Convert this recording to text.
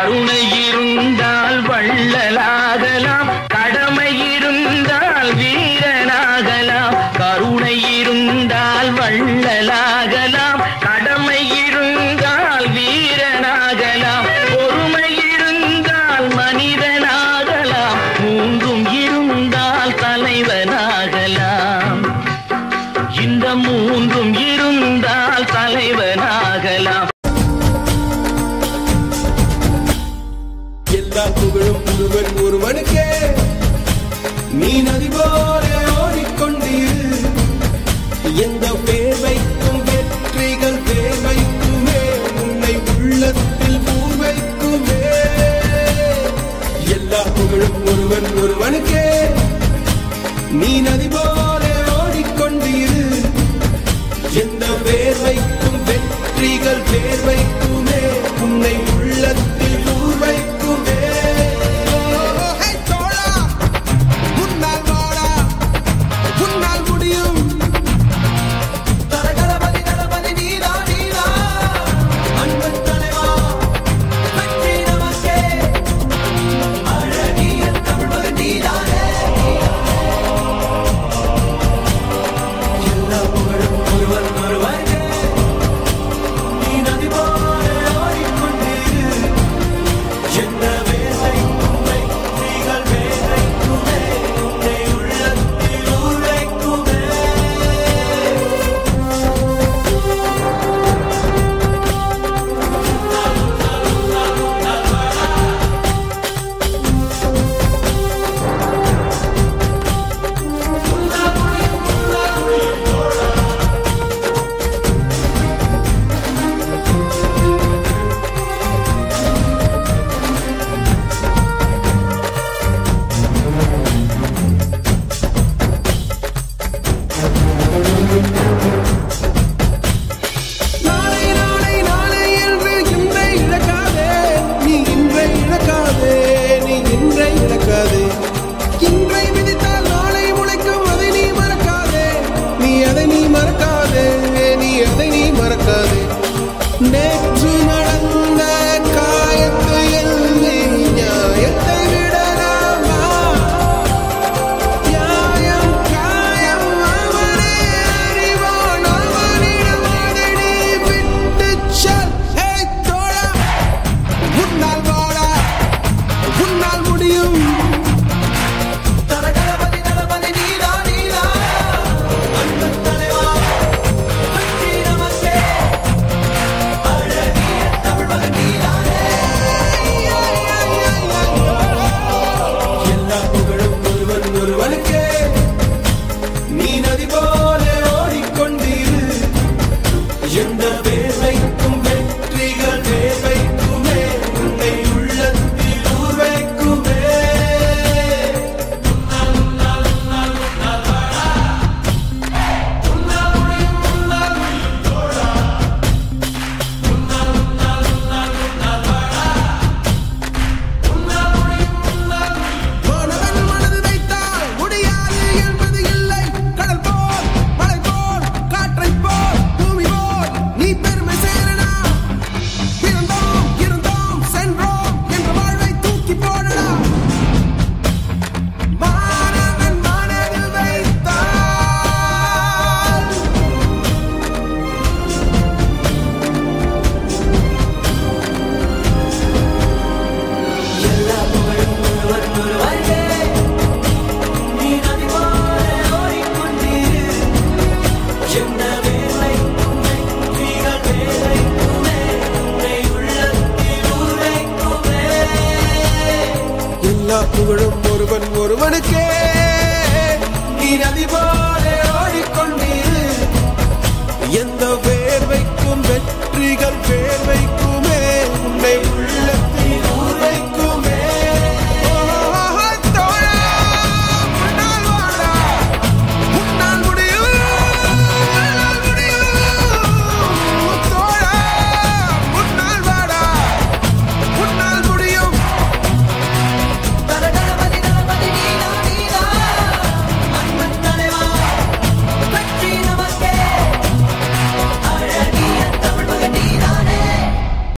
கருணை இருந்தால் வள்ளலாகலாம் கடமை இருந்தால் வீரனாகலாம் கருணை இருந்தால் வள்ளலாகலாம் கடமை இருந்தால் வீரனாகலாம் பொறுமை இருந்தால் மனிதனாகலாம் மூன்றும் இருந்தால் தலைவனாகலாம் இந்த மூன்றும் இருந்தால் தலைவனாகலாம் எல்லா புகழும் ஒருவன் ஒருவனுக்கே நீ நதி போல ஓடிக்கொண்டீரு எந்த பேர் வைக்கும் வெற்றிகள் பேர் வைக்குமே உன்னை உள்ளத்தில் பூர் வைக்குமே எல்லா புகழும் ஒருவன் ஒருவனுக்கே நீ நதி போல ஓடிக்கொண்டீரு எந்த பேர் வைக்கும் வெற்றிகள் பேர் வைக்குமே உன்னை உள்ளத்தில் ஊர் வைக்குமே முன்னால் வாடா உன்னால் முடியும் தரகரபதி தளபதி நீதா நீதா அன்பன் தலைவா வெற்றி நமக்கே அழகிய தமிழ்மகன் நீதானே எல்லா புகழும் ஒருவன் ஒருவனே நீ நதி போல ஓடிக்கொண்டீரு என்ன வேலைக்கும் வெற்றிகள் வேலைக்குமே உன்னை உள்ளத்தில் உரைக்குமே நாளை நாளை நாளை என்று இன்றை இழக்காதே நீ இன்றை இழக்காதே நீ இன்றை இழக்காதே இன்றை விதித்தால் நாளை முளைக்கும் அதை நீ மறக்காதே நீ அதை நீ மறக்காதே நீ அதை நீ மறக்காதே நேற்று நடந்த காயத்தை எண்ணி நியாயத்தை விடலாமா நியாயம் காயம் அவனே அறிவான் அவனிடம் அதை நீ விட்டுச் செல். ஏய் தோழா, உன்னால் வாடா, உன்னால் முடியும் தரகரபதி தளபதி நீதா நீதா அன்பன் தலைவா வெற்றி நமக்கே அழகிய தமிழ்மகன் நீதானே எல்லா புகழும் ஒருவன் ஒருவனுக்கே நீ நதி போல ஓடிக்கொண்டீரு எந்த பேர் வைக்கும் வெற்றிகள் பேர் வைக்குமே உன்னை உள்ளத்தில் ஊர் வைக்குமே மாணவன் மனது வைத்தால் முடியாது என்பது இல்லை கடல் போல் மலை போல் காற்றை போல் பூமி போல் நீ பெருமை சேரனா பிறந்தோம் இருந்தோம் சென்றோம் என்ற வாழ்வை தூக்கி போடடா மாணவன் மனதில் வைத்தால் எல்லா புகழும் ஒருவர் ஒருவருக்கே நீ நதி போல ஓடிக்கொண்டீரு என்ன வேலைக்கும் வெற்றிகள் வேலைக்குமே உன்னை உள்ளத்தில் உரைக்குமே எல்லா புகழும் ஒருவன் ஒருவனுக்கே நீ நதி போல ஓடிக்கொண்டீரு எந்த வேர்வைக்கும் வெற்றிகள் வேர்வைக்கும்